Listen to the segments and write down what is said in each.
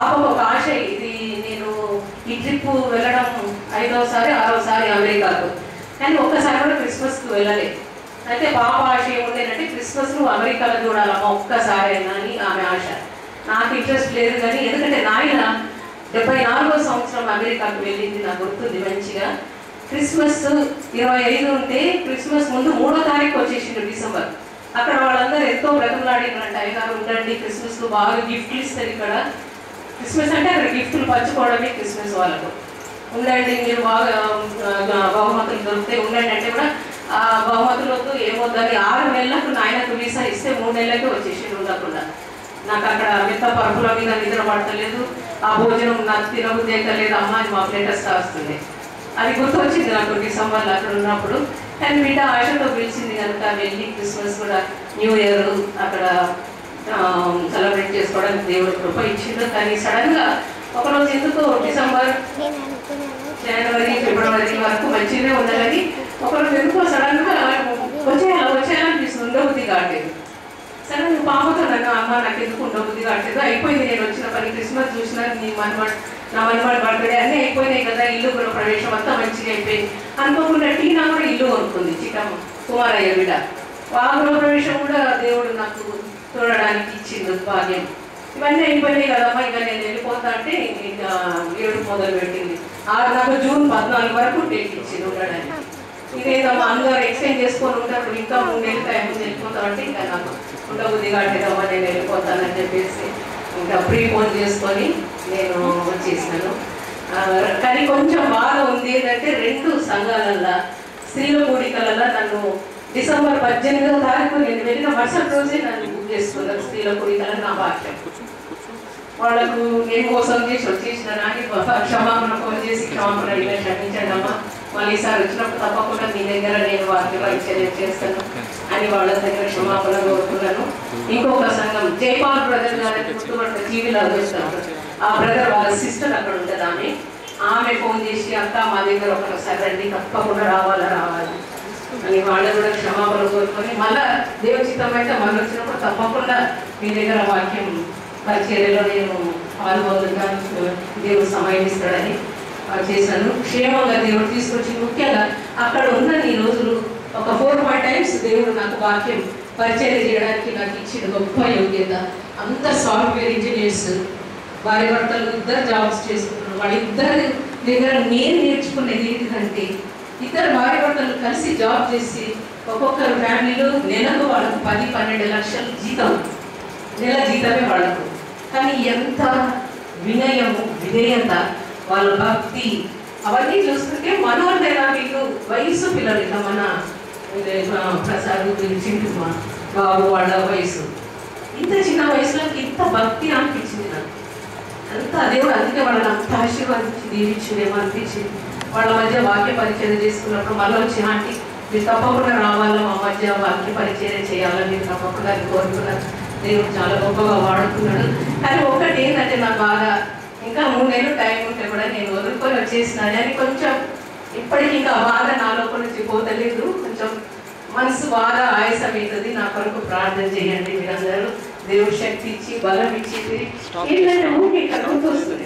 పాపకు ఒక ఆశ ఇది నేను ఈ ట్రిప్ వెళ్ళడం ఐదోసారి ఆరోసారి అమెరికాకు కానీ ఒక్కసారి కూడా క్రిస్మస్కి వెళ్ళలే అయితే పాప ఆశ ఏముండేనంటే క్రిస్మస్ నువ్వు అమెరికాలో చూడాలమ్మా ఒక్కసారి అయినా అని ఆమె ఆశ నాకు ఇంట్రెస్ట్ లేదు కానీ ఎందుకంటే నాయన డెబ్బై నాలుగో సంవత్సరం అమెరికాకు వెళ్ళింది నాకు గుర్తుంది మంచిగా క్రిస్మస్ ఇరవై ఐదు ఉంటే క్రిస్మస్ ముందు మూడో తారీఖు వచ్చేసిండు డిసెంబర్ అక్కడ వాళ్ళందరూ ఎంతో బ్రతిమలాడినంట అయ్యగారు ఉండండి క్రిస్మస్ బాగా గిఫ్ట్లు ఇస్తారు ఇక్కడ క్రిస్మస్ అంటే అక్కడ గిఫ్ట్లు పంచుకోవడమే క్రిస్మస్ వాళ్ళకు ఉండండి మీరు బాగా ఆ, బహుమతులు దొరికితే ఉండండి అంటే కూడా ఆ బహుమతులకు ఏమొద్దని ఆరు నెలలకు నాయనకు వీసా ఇస్తే మూడు నెలలకే వచ్చేసి ఉండకుండా నాకు అక్కడ మిగతా పరుపుల మీద నిద్ర పడతలేదు ఆ భోజనం నాకు తినబుద్ధి లేదు అమ్మ అని మా ప్లేటర్స్ వస్తుంది అది గుర్తొచ్చింది నాకు డిసెంబర్లో అక్కడ ఉన్నప్పుడు కానీ బిడ్డ ఆశతో పిలిచింది కనుక వెళ్ళి క్రిస్మస్ కూడా న్యూ ఇయర్ అక్కడ సెలబ్రేట్ చేసుకోవడానికి దేవుడు కృప ఇచ్చిండు కానీ సడన్ గా ఒకరోజు ఎందుకో డిసెంబర్ నేను అనుకున్నాను జనవరి ఫిబ్రవరి వరకు మంచిగానే ఉండాలని ఒకరోజు ఎందుకో సడన్ గా వచ్చేయాలి వచ్చేయాలనిపిస్తుంది ఉండబుద్ధి కావట్లేదు సరే నువ్వు పాపతో నన్ను అమ్మ నాకు ఎందుకు ఉండబుద్ధి కావట్లేదు అయిపోయింది నేను వచ్చిన పని క్రిస్మస్ చూసిన నీ మనవాడు నా మనవాడు బర్త్డే అన్నీ అయిపోయినాయి కదా ఇల్లు గృహ ప్రవేశం అంతా మంచిగా అయిపోయింది అనుకోకుండా టీనా కూడా ఇల్లు కొనుక్కుంది చిక్కమ్మ కుమారయ్య బిడ్డ ఆ గృహ ప్రవేశం కూడా దేవుడు నాకు చూడడానికి ఇచ్చిండు భాగ్యం ఇవన్నీ అయిపోయినాయి కదమ్మా ఇక నేను వెళ్ళిపోతా అంటే ఇంకా ఏడు మొదలు పెట్టింది ఆరు నాకు జూన్ పద్నాలుగు వరకు డేట్ ఇచ్చింది ఉండడానికి ఇదేదమ్మా అందరూ ఎక్స్చేంజ్ చేసుకొని ఉంటారు ఇంకా మూడేళ్ళు టైం ముందు వెళ్ళిపోతాం అంటే ఇంకా నాకు ఉండబుద్ధి కావట్లేదమ్మా నేను వెళ్ళిపోతానని చెప్పేసి ఇంకా ప్రీ ఫోన్ చేసుకొని నేను వచ్చేసాను ఆ, కానీ కొంచెం బాధ ఉంది ఏంటంటే రెండు సంఘాలల్లో స్త్రీల కూడికలలో నన్ను డిసెంబర్ పద్దెనిమిదవ తారీఖు నేను వెళ్ళిన మరుసటి రోజే నన్ను బుక్ చేసుకున్నారు స్త్రీల కూడికల నా భాగ్యం వాళ్ళకు నేను మోసం చేసి వచ్చేసిన నాని క్షమాపణ ఫోన్ చేసి క్షమాపణ ఇలా క్షమించండి అమ్మా మళ్ళీ ఈసారి వచ్చినప్పుడు తప్పకుండా మీ దగ్గర నేను వారికి పరిచయం చేస్తాను అని వాళ్ళ దగ్గర క్షమాపణ కోరుకున్నాను ఇంకొక సంఘం జైపాల్ బ్రదర్ గారికి గుర్తుపట్ట టీవీలో చూస్తాను ఆ బ్రదర్ వాళ్ళ సిస్టర్ అక్కడ ఉంటుంది ఆమె ఆమె ఫోన్ చేసి అక్క మా దగ్గర ఒకసారి రండి తప్పకుండా రావాలా రావాలి అని వాళ్ళు కూడా క్షమాపణ కోరుకొని మళ్ళా దేవచిత్తం అయితే మళ్ళీ వచ్చినప్పుడు తప్పకుండా మీ దగ్గర వాక్యం పరిచర్యలో నేను పాల్గొనడానికి దేవుడు సమయం ఇస్తాడని ఆ, చేశాను క్షేమంగా దేవుడు తీసుకొచ్చి ముఖ్యంగా అక్కడ ఉన్న ఈ రోజులు ఒక ఫోర్ ఫైవ్ టైమ్స్ దేవుడు నాకు వాక్యం పరిచర్య చేయడానికి నాకు ఇచ్చిన గొప్ప యోగ్యత అంత సాఫ్ట్వేర్ ఇంజనీర్స్ భార్య భర్తలు ఇద్దరు జాబ్స్ చేసుకుంటున్నారు వాళ్ళిద్దరి దగ్గర నేను నేర్చుకునేది ఏంటిదంటే ఇద్దరు భార్య భర్తలు కలిసి జాబ్ చేసి ఒక్కొక్కరు ఫ్యామిలీలో నెలకు వాళ్ళకు పది పన్నెండు లక్షల జీతం నెల జీతమే వాళ్ళకు కానీ ఎంత వినయము విధేయత వాళ్ళ భక్తి అవన్నీ చూస్తుంటే మనోళ్ళైనా వీళ్ళు వయసు పిల్లలు ఇట్లా మన ఇదే మా ప్రసాద్ చింటూ మా బాబు వాళ్ళ వయసు ఇంత చిన్న వయసులో ఇంత భక్తి అనిపించింది నాకు అంత దేవుడు అందుకే వాళ్ళని అంత ఆశీర్వదించి దీవించిందేమో అనిపించింది వాళ్ళ మధ్య వాక్య పరిచయం చేసుకున్నప్పుడు మళ్ళీ వచ్చి ఆంటీ మీరు తప్పకుండా రావాలి మా మధ్య వాక్య పరిచయం చేయాలని మీరు తప్పకుండా అని కోరుకున్నారు దేవుడు చాలా గొప్పగా వాడుకున్నాడు కానీ ఒకటి ఏంటంటే నాకు బాగా ఇంకా మూడు నెలలు టైం ఉంటే కూడా నేను వదులుకొని వచ్చేసినాను అని కొంచెం ఇప్పటికి ఇంకా ఆ బాధ నా లోపల నుంచి పోతలేదు కొంచెం మనసు బాగా ఆయాసం అవుతుంది నా కొరకు ప్రార్థన చేయండి మీరందరూ దేవుడు శక్తి ఇచ్చి బలం ఇచ్చి ఏంటంటే ఊరికి ఇక్కడ వస్తుంది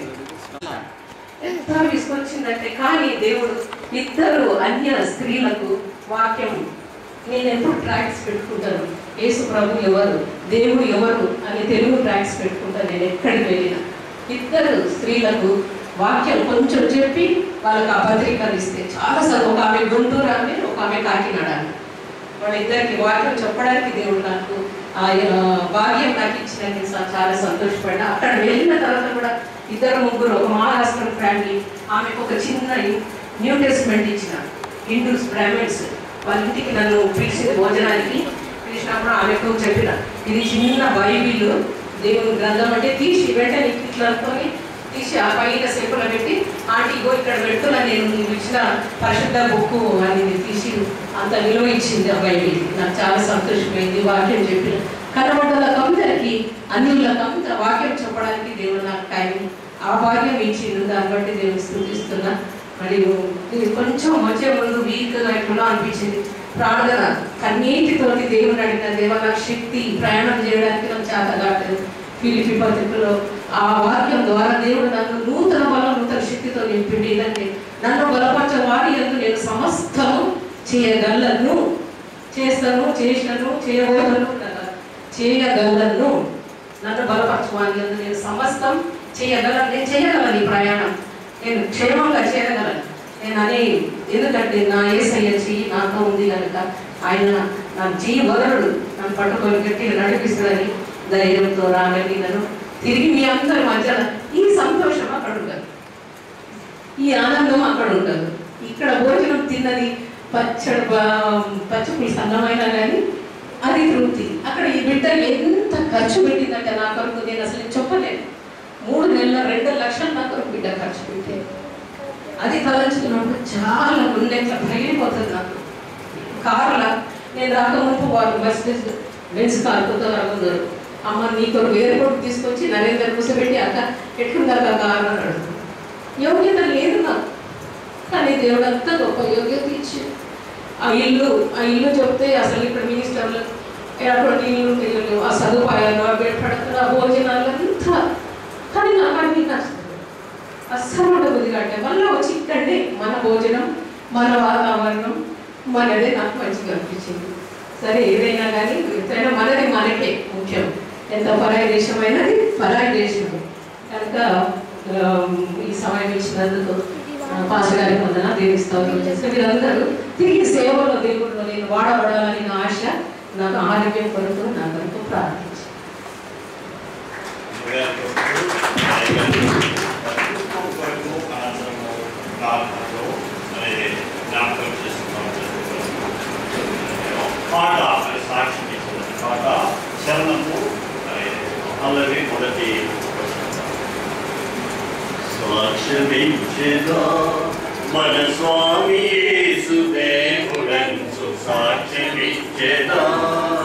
ఎంత విసుకొచ్చిందంటే కానీ దేవుడు ఇద్దరు అన్య స్త్రీలకు వాక్యం నేను ఎప్పుడు ట్రాక్స్ పెట్టుకుంటాను యేసు ప్రభు ఎవరు దేవుడు ఎవరు అని తెలుగు ట్రాక్స్ పెట్టుకుంటాను నేను ఎక్కడికి వెళ్ళినా ఇద్దరు స్త్రీలకు వాక్యం కొంచెం చెప్పి వాళ్ళకి ఆ పత్రికలు ఇస్తే చాలా సార్ ఒక ఆమె గుంటూరు ఆమె ఒక ఆమె కాకినాడ ఆమె వాళ్ళిద్దరికి వాక్యం చెప్పడానికి దేవుడు నాకు ఆ ఆ, భాగ్యం నాకు ఇచ్చినందుకు నేను చాలా సంతోషపడ్డా అక్కడ వెళ్ళిన తర్వాత కూడా ఇద్దరు ముగ్గురు ఒక మహారాష్ట్ర ఫ్యామిలీ ఆమెకు ఒక చిన్న న్యూ టెస్ట్మెంట్ ఇచ్చిన హిందూస్ బ్రాహ్మిన్స్ వాళ్ళ ఇంటికి నన్ను పిలిచింది భోజనానికి పిలిచినప్పుడు ఆమెకు చెప్పిన ఇది చిన్న బైబిల్ దేవుని గ్రంథం అంటే తీసి వెంటనే ఇట్లతో తీసి ఆ పైన సేపులో పెట్టి ఆంటీ ఇగో ఇక్కడ పెడుతున్నా నేను నీకు ఇచ్చిన పరిశుద్ధ బుక్ అని తీసి అంత విలువ ఇచ్చింది ఆ బైబిల్ నాకు చాలా సంతోషమైంది వాక్యం చెప్పిన కనబడ్డలకు అందరికీ అన్యులకు అంత వాక్యం చెప్పడానికి దేవుడు నాకు టైం ఆ భాగ్యం ఇచ్చిండు దాన్ని బట్టి దేవుని స్థుతిస్తున్నా మరియు ఇది కొంచెం వచ్చే ముందు వీక్గా ఎట్లా అనిపించింది ప్రార్థన కన్నీటితోటి దేవుని అడిగిన దేవ నాకు శక్తి ప్రయాణం చేయడానికి నాకు చేత కావట్లేదు ఫిలిపి పత్రికలో ఆ వాక్యం ద్వారా దేవుడు నన్ను నూతన బలం నూతన శక్తితో నింపిండి ఇదంటే నన్ను బలపరచే వారి ఎందు నేను సమస్తము చేయగలను చేస్తాను చేసినను చేయబోతాను కదా చేయగలను నన్ను బలపరచువాని ఎందు నేను సమస్తం చేయగలను నేను చేయగలను ఈ ప్రయాణం నేను క్షేమంగా చేయగలను నేను అని ఎందుకంటే నా ఏసయ్య చెయ్యి నాతో ఉంది కనుక ఆయన నా చెయ్యి వదలడు నన్ను పట్టుకొని గట్టిగా నడిపిస్తుందని ధైర్యంతో రాగలిగినను తిరిగి మీ అందరి మధ్యన ఈ సంతోషం అక్కడ ఉండదు ఈ ఆనందం అక్కడ ఉండదు ఇక్కడ భోజనం తిన్నది పచ్చడి బా- పచ్చి పులుసు అన్నమైనా కానీ అది తృప్తి అక్కడ ఈ బిడ్డ ఎంత ఖర్చు పెట్టిందంటే నా కొరకు నేను అసలు చెప్పలేను మూడు నెలల రెండు లక్షలు నా కొరకు బిడ్డ ఖర్చు పెట్టే అది తలంచుకున్నప్పుడు చాలా గుండె ఇట్లా పగిలిపోతుంది నాకు కారులా నేను రాకముందు వాళ్ళు బస్ బెంచ్ కారు కొత్త రాకున్నారు అమ్మ నీ కొరకు ఎయిర్పోర్ట్ తీసుకొచ్చి నరేందర్ కూర్చోబెట్టి అక్క ఎట్లుందాక కారు అన్నాడు యోగ్యత లేదు నాకు కానీ దేవుడు అంతా గొప్ప యోగ్యత ఇచ్చి ఆ ఇల్లు ఆ ఇల్లు చెప్తే అసలు ఇక్కడ మినిస్టర్లు ఎటువంటి ఇల్లు ఇల్లు ఆ సదుపాయాలు ఆ బెడ్ పడకలు ఆ భోజనాలు అంతా కానీ నాకు అన్ని నచ్చదు అస్సలు ఉండబుద్ధి కంటే మళ్ళీ వచ్చి ఇక్కడే మన భోజనం మన వాతావరణం మనదే నాకు మంచిగా అనిపించింది సరే ఏదైనా కానీ ఎంతైనా మనది మనకే ముఖ్యం ఎంత పరాయి దేశమైనది పరాయి దేశం కనుక ఆ, ఈ సమయం ఇచ్చినందుకు ఆ, పాస్టర్ గారి వందన దేవిస్తాను చేస్తే మీరందరూ తిరిగి సేవలో దేవుడిలో నేను వాడబడాలని నా ఆశ నాకు ఆరోగ్యం కొరకు నా కొరకు ప్రార్థించి పాట సాక్షి పాట శరణము అల్లరి మొదటి సాక్ష్యమించెదా మన స్వామి సుదేవుడంచు సాక్ష్యమించెదా